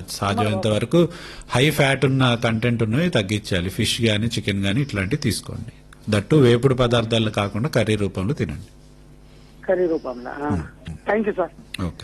సాధ్యమైనంత వరకు high fat ఉన్న కంటెంట్ ఉన్నవి తగ్గించాలి ఫిష్ గానీ చికెన్ గానీ ఇట్లాంటివి తీసుకోండి దట్టు వేపుడు పదార్థాలు కాకుండా కర్రీ రూపంలో తినండి కర్రీ రూపంలో thank you sir okay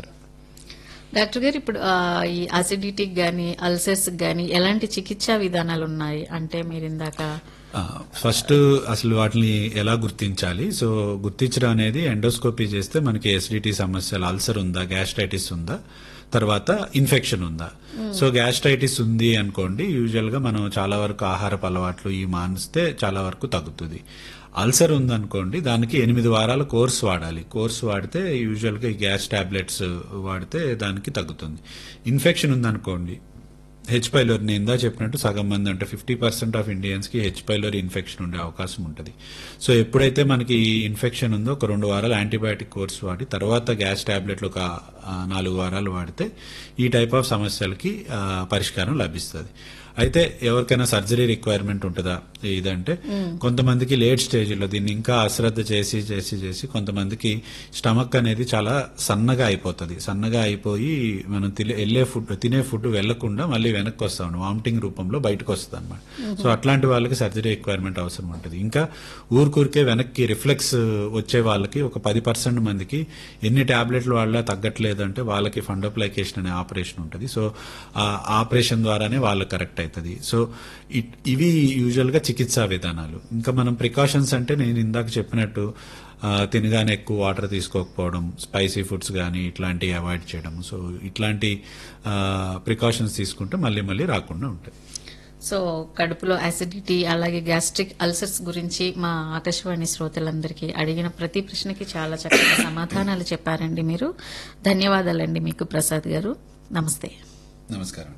doctor గారు ఇప్పుడు ఆ, ఈ అసిడిటీకి గాని అల్సర్స్ గాని ఎలాంటి చికిత్సా విధానాలు ఉన్నాయి అంటే మీరు ఇందాక ఆ, ఫస్ట్ అసలు వాటిని ఎలా గుర్తించాలి సో గుర్తించడం అనేది ఎండోస్కోపీ చేస్తే మనకి ఎసిడిటీ సమస్యలు అల్సర్ ఉందా గ్యాస్ట్రైటిస్ ఉందా తర్వాత ఇన్ఫెక్షన్ ఉందా సో గ్యాస్ట్రైటిస్ ఉంది అనుకోండి యూజువల్ గా మనం చాలా వరకు ఆహారపు అలవాట్లు ఈ మానిస్తే చాలా వరకు తగ్గుతుంది అల్సర్ ఉందనుకోండి దానికి ఎనిమిది వారాల కోర్స్ వాడాలి కోర్స్ వాడితే యూజువల్ గా ఈ గ్యాస్ టాబ్లెట్స్ వాడితే దానికి తగ్గుతుంది ఇన్ఫెక్షన్ ఉందనుకోండి హెచ్ పైలోర్ నేను ఇందా చెప్పినట్టు సగం మంది అంటే ఫిఫ్టీ పర్సెంట్ ఆఫ్ ఇండియన్స్ కి హెచ్ పైలోర్ ఇన్ఫెక్షన్ ఉండే అవకాశం ఉంటుంది సో ఎప్పుడైతే మనకి ఈ ఇన్ఫెక్షన్ ఉందో ఒక రెండు వారాలు యాంటీబయాటిక్ కోర్స్ వాడి తర్వాత గ్యాస్ టాబ్లెట్లు ఒక ఆ, నాలుగు వారాలు వాడితే ఈ టైప్ ఆఫ్ సమస్యలకి ఆ, పరిష్కారం లభిస్తుంది అయితే ఎవరికైనా సర్జరీ రిక్వైర్మెంట్ ఉంటుందా ఇదంటే కొంతమందికి లేట్ స్టేజ్లో దీన్ని ఇంకా అశ్రద్ధ చేసి చేసి చేసి కొంతమందికి స్టమక్ అనేది చాలా సన్నగా అయిపోతుంది సన్నగా అయిపోయి మనం తినే- వెళ్ళే ఫుడ్ తినే ఫుడ్ వెళ్లకుండా మళ్ళీ వెనక్కి వస్తాం వామిటింగ్ రూపంలో బయటకు వస్తుంది అనమాట సో అట్లాంటి వాళ్ళకి సర్జరీ రిక్వైర్మెంట్ అవసరం ఉంటుంది ఇంకా ఊరికూరికే వెనక్కి రిఫ్లెక్స్ వచ్చే వాళ్ళకి ఒక పది పర్సెంట్ మందికి ఎన్ని టాబ్లెట్లు వాళ్ళ తగ్గట్లేదంటే వాళ్ళకి ఫండోప్లైకేషన్ అనే ఆపరేషన్ ఉంటుంది సో ఆ ఆపరేషన్ ద్వారానే వాళ్ళకి కరెక్ట్ అవుతుంది సో ఇట్- ఇవి యూజువల్ గా చికిత్సా విధానాలు ఇంకా మనం ప్రికాషన్స్ అంటే నేను ఇందాక చెప్పినట్టు ఆ, తినగానే ఎక్కువ వాటర్ తీసుకోకపోవడం స్పైసీ ఫుడ్స్ కానీ ఇట్లాంటివి అవాయిడ్ చేయడం సో ఇట్లాంటి ప్రికాషన్స్ తీసుకుంటే మళ్ళీ మళ్ళీ రాకుండా ఉంటాయి సో కడుపులో అసిడిటీ అలాగే గ్యాస్ట్రిక్ అల్సర్స్ గురించి మా ఆకాశవాణి శ్రోతలందరికీ అడిగిన ప్రతి ప్రశ్నకి చాలా చక్కగా సమాధానాలు చెప్పారండి మీరు ధన్యవాదాలండి మీకు ప్రసాద్ గారు నమస్తే నమస్కారం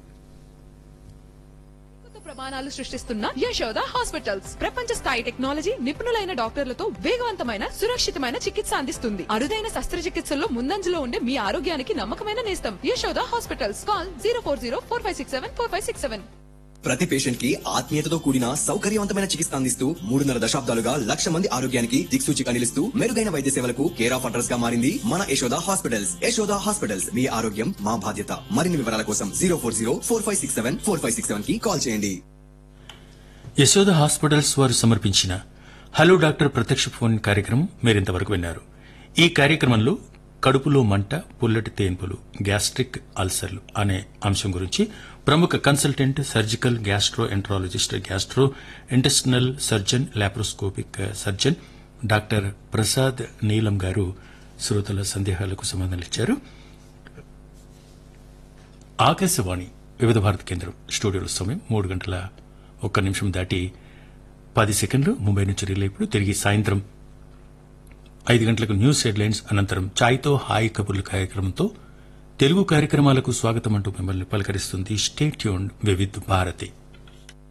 కొత్త ప్రమాణాలు సృష్టిస్తున్న యశోద హాస్పిటల్స్ ప్రపంచ స్థాయి టెక్నాలజీ నిపుణులైన డాక్టర్లతో వేగవంతమైన సురక్షితమైన చికిత్స అందిస్తుంది అరుదైన శస్త్రచికిత్సల్లో ముందంజలో ఉండే మీ ఆరోగ్యానికి నమ్మకమైన నేస్తం Yashoda hospitals call zero four zero four five six seven four five six seven ప్రతి పేషెంట్ కి ఆత్మీయతతో కూడిన సౌకర్యవంతమైన చికిత్స అందిస్తూ మూడున్నర దశాబ్దాలుగా లక్ష మంది ఆరోగ్యానికి దిక్సూచిగా నిలుస్తూ మెరుగైన వైద్య సేవలకు కేర్ ఆఫ్ అడ్రస్ గా మారింది మన యశోద హాస్పిటల్స్ యశోద హాస్పిటల్స్ మీ ఆరోగ్యం మా బాధ్యత మరిన్ని వివరాల కోసం zero four zero four five six seven four five six seven కి కాల్ చేయండి యశోద హాస్పిటల్స్ వారు సమర్పించిన హలో డాక్టర్ ప్రత్యక్ష ఫోన్ కార్యక్రమం మీరింతవరకు విన్నారు ఈ కార్యక్రమంలో కడుపులో మంట పుల్లటి తేన్పులు గ్యాస్ట్రిక్ అల్సర్లు అనే అంశం గురించి ప్రముఖ consultant surgical gastroenterologist gastrointestinal surgeon laparoscopic surgeon doctor Prasad Neelam garu శ్రోతల సందేహాలకు సమాధానాలిచ్చారు ఆకాశవాణి వివిధ భారత కేంద్రం స్టూడియోలో సమయం మూడు గంటల ఒక్క నిమిషం దాటి పది సెకండ్లు ముంబై నుంచి రిలే ఇప్పుడు తిరిగి సాయంత్రం ఐదు గంటలకు న్యూస్ హెడ్లైన్స్ అనంతరం ఛాయ్తో హాయ్ కబుర్లు కార్యక్రమంతో తెలుగు కార్యక్రమాలకు స్వాగతం అంటూ మిమ్మల్ని పలకరిస్తుంది స్టేట్ ట్యూన్ వివిధ్ భారతి